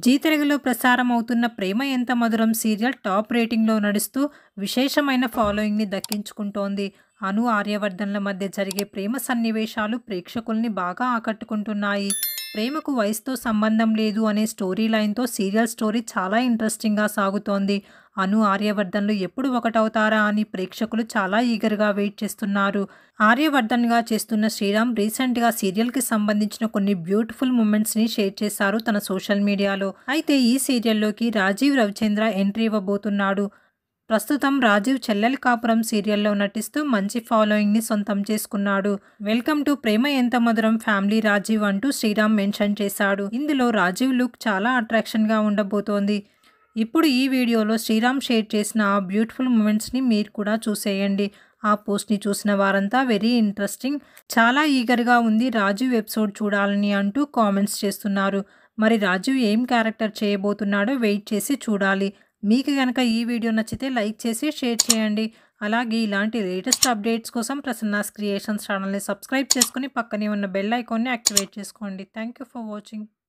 G తెలుగులో ప్రసారం అవుతున్న ప్రేమ ఎంత మధురం సీరియల్ టాప్ రేటింగ్లో నడుస్తూ విశేషమైన ఫాలోయింగ్ని దక్కించుకుంటోంది అను ఆర్యవర్ధన్ల మధ్య జరిగే ప్రేమ సన్నివేశాలు ప్రేక్షకుల్ని బాగా ఆకట్టుకుంటున్నాయి ప్రేమకు వయసుతో సంబంధం లేదు అనే స్టోరీ లైన్తో సీరియల్ స్టోరీ చాలా ఇంట్రెస్టింగ్గా సాగుతోంది అను ఆర్యవర్ధన్లు ఎప్పుడు ఒకటవుతారా అని ప్రేక్షకులు చాలా ఈగర్గా వెయిట్ చేస్తున్నారు ఆర్యవర్ధన్గా చేస్తున్న శ్రీరామ్ రీసెంట్గా సీరియల్కి సంబంధించిన కొన్ని బ్యూటిఫుల్ మూమెంట్స్ని షేర్ చేశారు తన సోషల్ మీడియాలో అయితే ఈ సీరియల్లోకి రాజీవ్ రవిచంద్ర ఎంట్రీ ఇవ్వబోతున్నాడు ప్రస్తుతం రాజీవ్ చెల్లెలి కాపురం సీరియల్లో నటిస్తూ మంచి ఫాలోయింగ్ని సొంతం చేసుకున్నాడు వెల్కమ్ టు ప్రేమ ఎంత మధురం ఫ్యామిలీ రాజీవ్ అంటూ శ్రీరామ్ మెన్షన్ చేశాడు ఇందులో రాజీవ్ లుక్ చాలా అట్రాక్షన్గా ఉండబోతోంది ఇప్పుడు ఈ వీడియోలో శ్రీరామ్ షేర్ చేసిన ఆ బ్యూటిఫుల్ మూమెంట్స్ని మీరు కూడా చూసేయండి ఆ పోస్ట్ని చూసిన వారంతా వెరీ ఇంట్రెస్టింగ్ చాలా ఈగర్గా ఉంది రాజీవ్ ఎపిసోడ్ చూడాలని అంటూ కామెంట్స్ చేస్తున్నారు మరి రాజీవ్ ఏం క్యారెక్టర్ చేయబోతున్నాడో వెయిట్ చేసి చూడాలి మీకు కనుక ఈ వీడియో నచ్చితే లైక్ చేసి షేర్ చేయండి అలాగే ఇలాంటి లేటెస్ట్ అప్డేట్స్ కోసం ప్రసన్నాస్ క్రియేషన్స్ ఛానల్ని సబ్స్క్రైబ్ చేసుకుని పక్కనే ఉన్న బెల్ ఐకాన్ని యాక్టివేట్ చేసుకోండి థ్యాంక్ యూ ఫర్ వాచింగ్